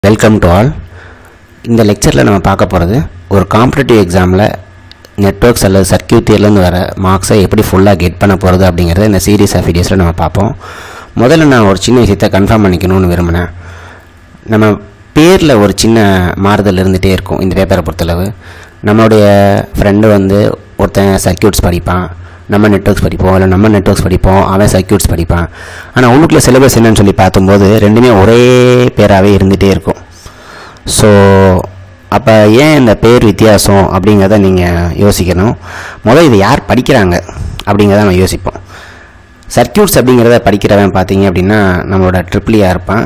welcome to all இந்த லெக்சரில் நம்ம பார்க்க போகிறது ஒரு காம்படிட்டிவ் எக்ஸாமில் நெட்ஒர்க்ஸ் அல்லது சர்க்கியூட் தியர்லேருந்து வர மார்க்ஸை எப்படி ஃபுல்லாக கெட் பண்ண போகிறது அப்படிங்கிறத இந்த சீரீஸ் ஆஃப் வீடியோஸில் நம்ம பார்ப்போம் முதல்ல நான் ஒரு சின்ன விஷயத்தை கன்ஃபார்ம் பண்ணிக்கணும்னு விரும்பினேன் நம்ம பேரில் ஒரு சின்ன மாறுதல் இருந்துகிட்டே இருக்கும் இந்த பேப்பரை பொறுத்தளவு நம்மளுடைய ஃப்ரெண்டு வந்து ஒருத்தன் சர்க்கியூட்ஸ் படிப்பான் நம்ம நெட்ஒர்க்ஸ் படிப்போம் இல்லை நம்ம நெட்ஒர்க்ஸ் படிப்போம் அவன் சர்க்கியூட்ஸ் படிப்பான் ஆனால் உள்ளுக்குள்ள சிலபஸ் என்னன்னு சொல்லி பார்க்கும்போது ரெண்டுமே ஒரே பேராகவே இருந்துகிட்டே இருக்கும் ஸோ அப்போ ஏன் இந்த பேர் வித்தியாசம் அப்படிங்கிறத நீங்கள் யோசிக்கணும் முதல் இது யார் படிக்கிறாங்க அப்படிங்கிறத நம்ம யோசிப்போம் சர்க்கியூட்ஸ் அப்படிங்கிறத படிக்கிறவன் பார்த்தீங்க அப்படின்னா நம்மளோட ட்ரிபிளியாக இருப்பான்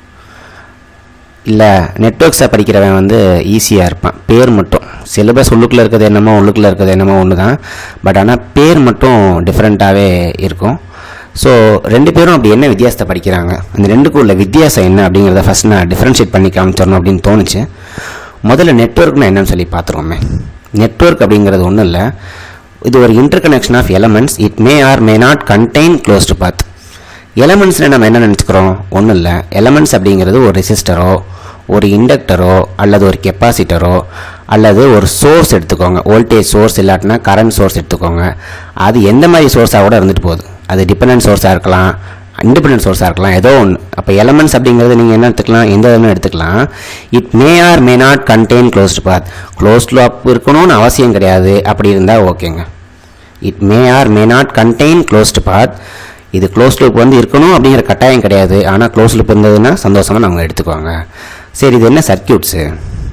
இல்லை நெட்ஒர்க்ஸை படிக்கிறவன் வந்து ஈஸியாக இருப்பான் பேர் மட்டும் சிலபஸ் உள்ளுக்குள்ளே இருக்கிறது என்னமோ உள்ளுக்குள்ளே இருக்கிறது என்னமோ ஒன்று தான் பட் ஆனால் பேர் மட்டும் டிஃப்ரெண்ட்டாகவே இருக்கும் ஸோ ரெண்டு பேரும் அப்படி என்ன வித்தியாசத்தை படிக்கிறாங்க அந்த ரெண்டுக்கும் உள்ள வித்தியாசம் என்ன அப்படிங்கிறத ஃபஸ்ட் நான் டிஃப்ரென்ஷியேட் பண்ணி காமிச்சிடணும் அப்படின்னு தோணுச்சு முதல்ல நெட்ஒர்க்னா என்னன்னு சொல்லி பார்த்துருவோமே நெட்ஒர்க் அப்படிங்கிறது ஒன்றும் இல்லை இது ஒரு interconnection of elements it may or may not contain closed path எலமெண்ட்ஸில் நம்ம என்ன நினச்சிக்கிறோம் ஒன்றும் இல்லை எலமெண்ட்ஸ் அப்படிங்கிறது ஒரு ரெசிஸ்டரோ ஒரு இண்டக்டரோ அல்லது ஒரு கெப்பாசிட்டரோ அல்லது ஒரு சோர்ஸ் எடுத்துக்கோங்க வோல்டேஜ் சோர்ஸ் இல்லாட்டினா கரண்ட் சோர்ஸ் எடுத்துக்கோங்க அது எந்த மாதிரி சோர்ஸாக கூட இருந்துட்டு போகுது அது டிபெண்டன்ட் சோர்ஸாக இருக்கலாம் இண்டிபெண்டன்ட் சோர்ஸாக இருக்கலாம் ஏதோ ஒன்று அப்போ எலமெண்ட்ஸ் அப்படிங்கிறது நீங்கள் என்ன எடுத்துக்கலாம் எந்த இதுன்னு எடுத்துக்கலாம் it may or may not contain closed path closed loop இருக்கணும்னு அவசியம் கிடையாது அப்படி இருந்தால் ஓகேங்க it may or may not contain closed path இது க்ளோஸ் லூப் வந்து இருக்கணும் அப்படிங்கிற கட்டாயம் கிடையாது ஆனால் க்ளோஸ் லூப் இருந்ததுன்னா சந்தோஷமாக நம்ம எடுத்துக்குவாங்க சரி இது என்ன சர்க்கியூட்ஸு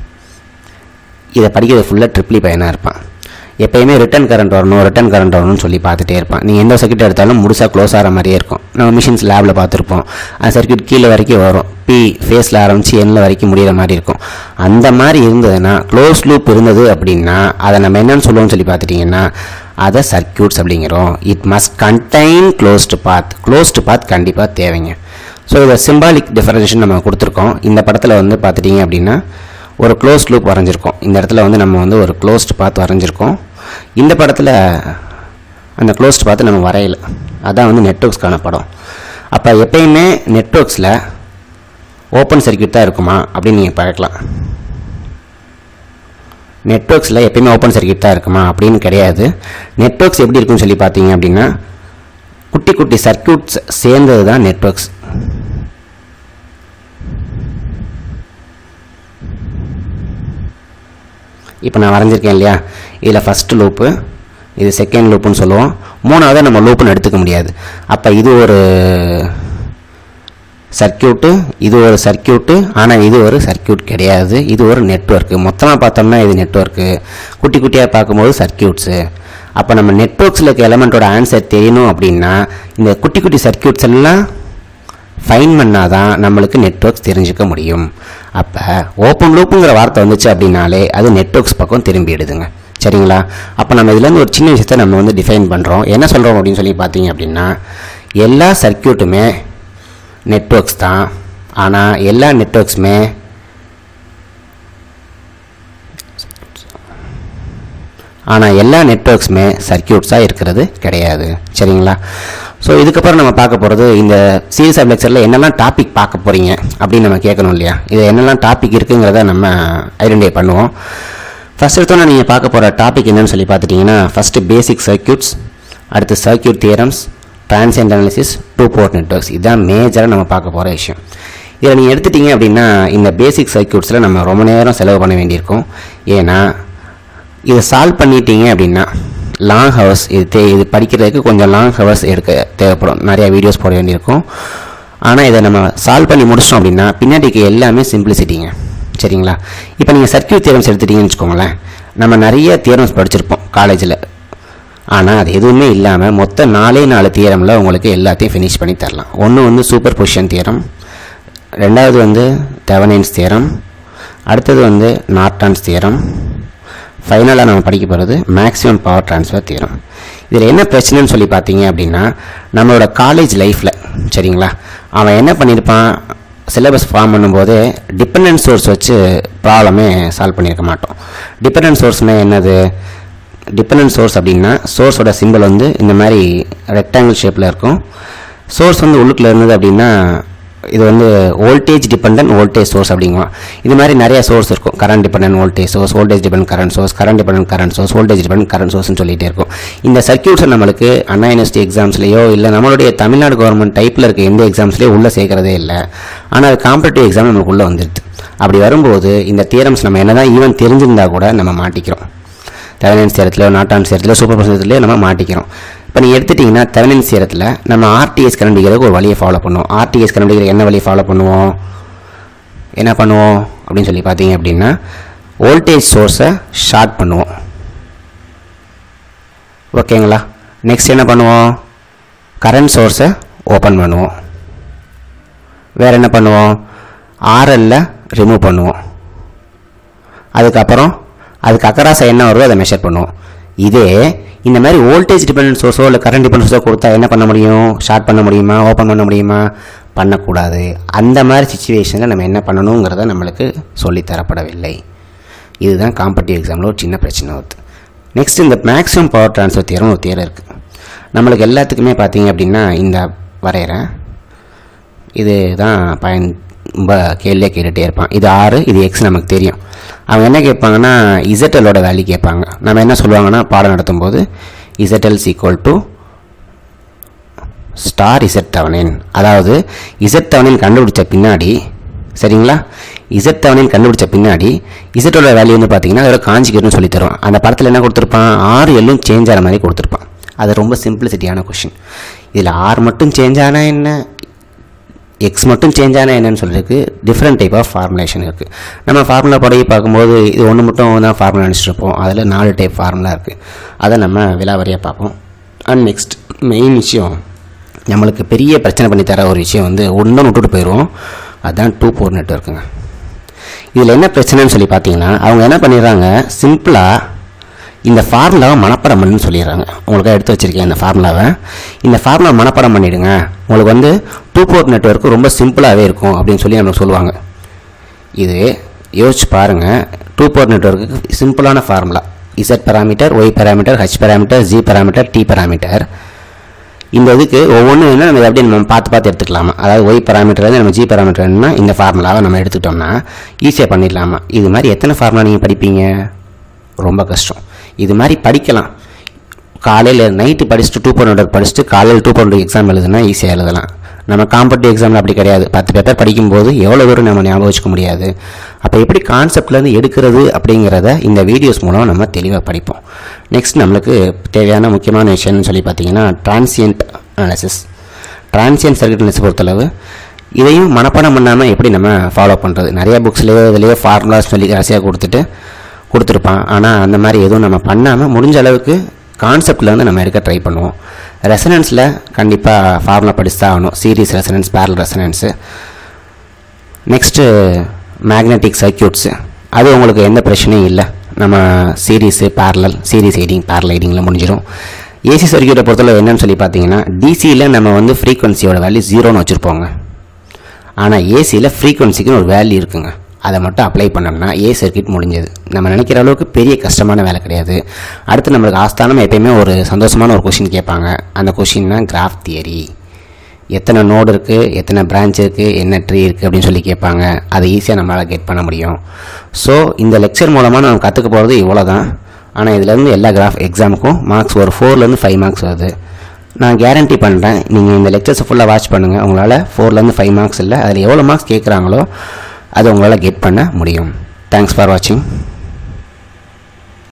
இதை படிக்கிறது ஃபுல்லாக ட்ரிப்ளி பையனாக இருப்பான் எப்பயுமே ரிட்டர்ன் கரண்ட் வரணும் ரிட்டர்ன் கரண்ட் வரணும்னு சொல்லி பார்த்துட்டே இருப்பான் நீங்கள் எந்த சர்க்கியூட் எடுத்தாலும் முழுசாக க்ளோஸ் ஆகிற மாதிரியே இருக்கும் நம்ம மிஷின்ஸ் லேபில் பார்த்துருப்போம் அந்த சர்க்கியூட் கீழே வரைக்கும் வரும் பி ஃபேஸில் ஆரம்பித்து எண்ணில் வரைக்கும் முடிகிற மாதிரி இருக்கும் அந்த மாதிரி இருந்ததுன்னா க்ளோஸ் லூப் இருந்தது அப்படின்னா அதை நம்ம என்னன்னு சொல்லுவோம்னு சொல்லி பார்த்துட்டிங்கன்னா அதை சர்க்கியூட்ஸ் அப்படிங்கிறோம் it must contain closed path closed path கண்டிப்பாக தேவைங்க ஸோ இதை சிம்பாலிக் டிஃபரன்ஷியேஷன் நம்ம கொடுத்துருக்கோம் இந்த படத்தில் வந்து பார்த்துட்டிங்க அப்படின்னா ஒரு க்ளோஸ் லூப் வரைஞ்சிருக்கோம் இந்த இடத்துல வந்து நம்ம வந்து ஒரு க்ளோஸ்டு பாத் வரைஞ்சிருக்கோம் இந்த படத்தில் அந்த க்ளோஸ்டு பார்த்து நம்ம வரையல அதான் வந்து நெட்ஒர்க்ஸ்க்கான படம் அப்போ எப்பயுமே நெட்ஒர்க்ஸில் ஓப்பன் சர்க்கியூட் தான் இருக்குமா அப்படின்னு நீங்கள் பார்க்கலாம் நெட்ஒர்க்ஸில் எப்பயுமே ஓப்பன் சர்க்கியூட் தான் இருக்குமா அப்படின்னு கிடையாது நெட்ஒர்க்ஸ் எப்படி இருக்குன்னு சொல்லி பார்த்தீங்க அப்படின்னா குட்டி குட்டி சர்க்கியூட்ஸ் சேர்ந்தது தான் நெட்ஒர்க்ஸ் இப்போ நான் வரைஞ்சிருக்கேன் இல்லையா இதில் ஃபஸ்ட்டு லூப்பு இது செகண்ட் லூப்புன்னு சொல்லுவோம் மூணாவது நம்ம லூப்புன்னு எடுத்துக்க முடியாது அப்போ இது ஒரு சர்க்கியூட்டு இது ஒரு சர்க்கியூட்டு ஆனால் இது ஒரு சர்க்கியூட் கிடையாது இது ஒரு நெட்ஒர்க்கு மொத்தமாக பார்த்தோம்னா இது நெட்ஒர்க்கு குட்டி குட்டியாக பார்க்கும்போது சர்க்கியூட்ஸு அப்போ நம்ம நெட்ஒர்க்ஸில் இருக்க எலமெண்ட்டோட ஆன்சர் தெரியணும் அப்படின்னா இந்த குட்டி குட்டி சர்க்கியூட்ஸ் எல்லாம் ஃபைன் பண்ணால் தான் நம்மளுக்கு நெட்ஒர்க்ஸ் தெரிஞ்சுக்க முடியும் அப்போ ஓப்பன் லூப்புங்கிற வார்த்தை வந்துச்சு அப்படின்னாலே அது நெட்ஒர்க்ஸ் பக்கம் திரும்பிடுதுங்க சரிங்களா அப்போ நம்ம இதுலேருந்து ஒரு சின்ன விஷயத்த நம்ம வந்து டிஃபைன் பண்ணுறோம் என்ன சொல்கிறோம் அப்படின்னு சொல்லி பார்த்தீங்க அப்படின்னா எல்லா சர்க்கியூட்டுமே நெட்ஒர்க்ஸ் தான் ஆனால் எல்லா நெட்ஒர்க்ஸுமே ஆனால் எல்லா நெட்ஒர்க்ஸுமே சர்க்கியூட்ஸாக இருக்கிறது கிடையாது சரிங்களா ஸோ இதுக்கப்புறம் நம்ம பார்க்க போகிறது இந்த சீரியஸ் ஆஃப் லெக்சரில் என்னெல்லாம் டாபிக் பார்க்க போகிறீங்க அப்படின்னு நம்ம கேட்கணும் இல்லையா இது என்னெல்லாம் டாபிக் இருக்குங்கிறத நம்ம ஐடென்டிஃபை பண்ணுவோம் ஃபஸ்ட் எடுத்தோன்னா நீங்கள் பார்க்க போகிற டாபிக் என்னன்னு சொல்லி பார்த்துட்டிங்கன்னா ஃபஸ்ட்டு பேசிக் சர்க்கியூட்ஸ் அடுத்து circuit theorems transient analysis two port networks இதுதான் மேஜராக நம்ம பார்க்க போகிற விஷயம் இதில் நீங்கள் எடுத்துட்டீங்க அப்படின்னா இந்த பேசிக் சர்க்கியூட்ஸில் நம்ம ரொம்ப நேரம் செலவு பண்ண வேண்டியிருக்கும் ஏன்னா இதை சால்வ் பண்ணிட்டீங்க அப்படின்னா லாங் ஹவர்ஸ் இது தே இது படிக்கிறதுக்கு கொஞ்சம் லாங் ஹவர்ஸ் எடுக்க தேவைப்படும் நிறையா வீடியோஸ் போட வேண்டியிருக்கும் ஆனால் இதை நம்ம சால்வ் பண்ணி முடிச்சிட்டோம் அப்படின்னா பின்னாடிக்கு எல்லாமே சிம்பிளிசிட்டிங்க சரிங்களா இப்போ நீங்கள் சர்க்கியூட் தியரம்ஸ் எடுத்துட்டீங்கன்னு வச்சுக்கோங்களேன் நம்ம நிறைய தியரம்ஸ் படிச்சிருப்போம் காலேஜில் ஆனால் அது எதுவுமே இல்லாமல் மொத்தம் நாலே நாலு தியரமில் உங்களுக்கு எல்லாத்தையும் ஃபினிஷ் பண்ணி தரலாம் ஒன்று வந்து சூப்பர் பொசிஷன் தியரம் ரெண்டாவது வந்து தெவனைன்ஸ் தியரம் அடுத்தது வந்து நார்டான்ஸ் தியரம் ஃபைனலாக நம்ம படிக்க போகிறது மேக்ஸிமம் பவர் ட்ரான்ஸ்ஃபர் தியரம் இதில் என்ன பிரச்சனைன்னு சொல்லி பார்த்தீங்க அப்படின்னா நம்மளோட காலேஜ் லைஃப்பில் சரிங்களா அவன் என்ன பண்ணியிருப்பான் சிலபஸ் ஃபார்ம் பண்ணும்போதே டிபெண்டன்ட் சோர்ஸ் வச்சு ப்ராப்ளமே சால்வ் பண்ணியிருக்க மாட்டோம் டிபெண்டன்ட் சோர்ஸ்னா என்னது டிபெண்டன்ட் சோர்ஸ் அப்படின்னா சோர்ஸோட சிம்பிள் வந்து இந்த மாதிரி ரெக்டாங்கிள் ஷேப்பில் இருக்கும் சோர்ஸ் வந்து உள்ளுக்குள்ள இருந்தது அப்படின்னா இது வந்து வோல்டேஜ் டிபெண்டன்ட் வோல்டேஜ் சோர்ஸ் அப்படிங்குவோம் இது மாதிரி நிறைய சோர்ஸ் இருக்கும் current dependent voltage source voltage depend current source current dependent current source voltage dependent current சோர்ஸ்னு சொல்லிட்டே இருக்கும் இந்த சர்க்கியூட்ஸை நம்மளுக்கு அண்ணா யூனிவர்சிட்டி எக்ஸாம்ஸ்லையோ இல்லை நம்மளுடைய தமிழ்நாடு கவர்மெண்ட் டைப்பில் இருக்க எந்த எக்ஸாம்ஸ்லேயோ உள்ளே சேர்க்கறதே இல்லை ஆனால் அது காம்படிட்டிவ் எக்ஸாம் நமக்கு உள்ளே வந்துடுது அப்படி வரும்போது இந்த தியரம்ஸ் நம்ம என்னதான் ஈவன் தெரிஞ்சிருந்தா கூட நம்ம மாட்டிக்கிறோம் தெவனன்ஸ் சேரத்தில் நாட்டான் சேரத்தில் சூப்பர் பர்சன்ட்லேயே நம்ம மாட்டிக்கிறோம் இப்போ நீங்கள் எடுத்துட்டிங்கன்னா தெவனன்ஸ் சேரத்தில் நம்ம ஆர்டிஎஸ் கண்டுபிடிக்கிறதுக்கு ஒரு வழியை ஃபாலோ பண்ணுவோம் ஆர்டிஎஸ் கண்டுபிடிக்கிற என்ன வழியை ஃபாலோ பண்ணுவோம் என்ன பண்ணுவோம் அப்படின்னு சொல்லி பார்த்தீங்க அப்படின்னா வோல்டேஜ் சோர்ஸை ஷார்ட் பண்ணுவோம் ஓகேங்களா நெக்ஸ்ட் என்ன பண்ணுவோம் கரண்ட் சோர்ஸை ஓப்பன் பண்ணுவோம் வேறு என்ன பண்ணுவோம் ஆர்எல்ல ரிமூவ் பண்ணுவோம் அதுக்கப்புறம் அதுக்கு அக்கராசை என்ன வருதோ அதை மெஷர் பண்ணுவோம் இதே இந்த மாதிரி வோல்டேஜ் டிபெண்டன்ட் சோர்ஸோ இல்லை கரண்ட் டிபெண்டன்ட் சோர்ஸோ கொடுத்தா என்ன பண்ண முடியும் ஷார்ட் பண்ண முடியுமா ஓப்பன் பண்ண முடியுமா பண்ணக்கூடாது அந்த மாதிரி சுச்சுவேஷனில் நம்ம என்ன பண்ணணுங்கிறத நம்மளுக்கு சொல்லித் தரப்படவில்லை இதுதான் காம்படிட்டிவ் எக்ஸாமில் ஒரு சின்ன பிரச்சனை வருது நெக்ஸ்ட் இந்த மேக்ஸிமம் பவர் ட்ரான்ஸ்ஃபர் தியரம் ஒரு தியரம் இருக்குது நம்மளுக்கு எல்லாத்துக்குமே பார்த்தீங்க அப்படின்னா இந்த வரைகிறேன் இது தான் பயன் ரொம்ப கேள்வியாக கேட்டுகிட்டே இருப்பான் இது ஆறு இது எக்ஸ் நமக்கு தெரியும் அவங்க என்ன கேட்பாங்கன்னா இசட்டலோட வேல்யூ கேட்பாங்க நம்ம என்ன சொல்லுவாங்கன்னா பாடம் நடத்தும்போது Z L is equal to star Z Thevenin அதாவது இசட் தவனின் கண்டுபிடிச்ச பின்னாடி சரிங்களா இசட் தவனின் கண்டுபிடிச்ச பின்னாடி இசட்டோட வேல்யூ வந்து பார்த்தீங்கன்னா அதோட காஞ்சிக்கிறன்னு சொல்லி தரும் அந்த படத்தில் என்ன கொடுத்துருப்பான் ஆறு எல்லும் சேஞ்ச் ஆகிற மாதிரி கொடுத்துருப்பான் அது ரொம்ப சிம்பிளிசிட்டியான கொஷின் இதில் ஆர் மட்டும் சேஞ்ச் ஆனால் என்ன எக்ஸ் மட்டும் சேஞ்ச் ஆனால் என்னன்னு சொல்லிருக்கு டிஃப்ரெண்ட் டைப் ஆஃப் ஃபார்முலேஷன் இருக்குது நம்ம ஃபார்முலா படி பார்க்கும்போது இது ஒன்று மட்டும் தான் ஃபார்முலா நினச்சிருப்போம் அதில் நாலு டைப் ஃபார்முலா இருக்குது அதை நம்ம விலாவரியாக பார்ப்போம் அண்ட் நெக்ஸ்ட் மெயின் விஷயம் நம்மளுக்கு பெரிய பிரச்சனை பண்ணி தர ஒரு விஷயம் வந்து ஒன்று விட்டுட்டு போயிடுவோம் அதுதான் டூ போர் நெட்ஒர்க்குங்க இதில் என்ன பிரச்சனைன்னு சொல்லி பார்த்தீங்கன்னா அவங்க என்ன பண்ணிடுறாங்க சிம்பிளாக இந்த ஃபார்முலாவை மனப்பாடம் பண்ணுன்னு சொல்லிடுறாங்க உங்களுக்காக எடுத்து வச்சுருக்கேன் இந்த ஃபார்முலாவை இந்த ஃபார்முலா மனப்பாடம் பண்ணிவிடுங்க உங்களுக்கு வந்து டூ போர்ட் நெட்ஒர்க் ரொம்ப சிம்பிளாகவே இருக்கும் அப்படின்னு சொல்லி நம்மளுக்கு சொல்லுவாங்க இது யோசிச்சு பாருங்கள் டூ போர்ட் நெட்ஒர்க்கு சிம்பிளான formula Z parameter Y parameter H parameter G parameter T parameter இந்த இதுக்கு ஒவ்வொன்றும் என்ன நம்ம எப்படி நம்ம பார்த்து பார்த்து எடுத்துக்கலாமா அதாவது ஒய் பேராமீட்டர் நம்ம ஜி பேராமீட்டர்னா இந்த ஃபார்முலாவை நம்ம எடுத்துக்கிட்டோம்னா ஈஸியாக பண்ணிடலாமா இது மாதிரி எத்தனை ஃபார்முலா நீங்கள் படிப்பீங்க ரொம்ப கஷ்டம் இது மாதிரி படிக்கலாம் காலையில் நைட்டு படிச்சுட்டு டூ பாயிண்ட் படிச்சுட்டு காலையில் டூ பாயிண்ட் எக்ஸாம் எழுதுனா ஈஸியாக எழுதலாம் நம்ம காம்படிட்டிவ் எக்ஸாமில் அப்படி கிடையாது பத்து பேப்பர் படிக்கும்போது எவ்வளோ தூரம் நம்ம ஞாபகம் வச்சுக்க முடியாது அப்போ எப்படி கான்செப்ட்லேருந்து எடுக்கிறது அப்படிங்கிறத இந்த வீடியோஸ் மூலம் நம்ம தெளிவாக படிப்போம் நெக்ஸ்ட் நம்மளுக்கு தேவையான முக்கியமான விஷயம்னு சொல்லி பார்த்தீங்கன்னா transient analysis transient circuit analysis பொறுத்தளவு இதையும் மனப்பாடம் பண்ணாமல் எப்படி நம்ம ஃபாலோ பண்ணுறது நிறைய புக்ஸ்லேயோ இதுலேயோ ஃபார்முலாஸ் சொல்லி கடைசியாக கொடுத்துட்டு கொடுத்துருப்பான் ஆனால் அந்த மாதிரி எதுவும் நம்ம பண்ணாமல் முடிஞ்ச அளவுக்கு கான்செப்டில் வந்து நம்ம எடுக்க ட்ரை பண்ணுவோம் ரெசனன்ஸில் கண்டிப்பாக ஃபார்முலா படிச்சு தான் ஆகணும் series resonance parallel resonance next magnetic circuits அது உங்களுக்கு எந்த பிரச்சனையும் இல்லை நம்ம series parallel series aiding parallel எய்டிங்கில் முடிஞ்சிடும் ஏசி சர்க்கியூட்டை பொறுத்தளவு என்னன்னு சொல்லி பார்த்தீங்கன்னா டிசியில் நம்ம வந்து ஃப்ரீக்வன்சியோட வேல்யூ ஜீரோன்னு வச்சுருப்போங்க ஆனால் ஏசியில் ஃப்ரீக்வன்சிக்குன்னு ஒரு வேல்யூ இருக்குங்க அதை மட்டும் அப்ளை பண்ணோம்னா ஏ சர்க்கியூட் முடிஞ்சது நம்ம நினைக்கிற அளவுக்கு பெரிய கஷ்டமான வேலை கிடையாது அடுத்து நம்மளுக்கு ஆஸ்தானம் எப்பயுமே ஒரு சந்தோஷமான ஒரு கொஷின் கேட்பாங்க அந்த கொஷின் தான் கிராஃப் தியரி எத்தனை நோடு இருக்குது எத்தனை பிரான்ச் இருக்குது என்ன ட்ரீ இருக்குது அப்படின்னு சொல்லி கேட்பாங்க அதை ஈஸியாக நம்மளால் கெட் பண்ண முடியும் ஸோ இந்த லெக்சர் மூலமாக நம்ம கற்றுக்க போகிறது இவ்வளோ தான் ஆனால் இதுலேருந்து எல்லா கிராஃப் எக்ஸாமுக்கும் மார்க்ஸ் ஒரு ஃபோர்லேருந்து ஃபைவ் மார்க்ஸ் வருது நான் கேரண்டி பண்ணுறேன் நீங்கள் இந்த லெக்சர்ஸை ஃபுல்லாக வாட்ச் பண்ணுங்கள் உங்களால் ஃபோர்லேருந்து ஃபைவ் மார்க்ஸ் இல்லை அதில் எவ்வளோ மார்க்ஸ் கேட்குறாங்களோ அதை உங்களால் கெட் பண்ண முடியும் தேங்க்ஸ் ஃபார் வாட்சிங்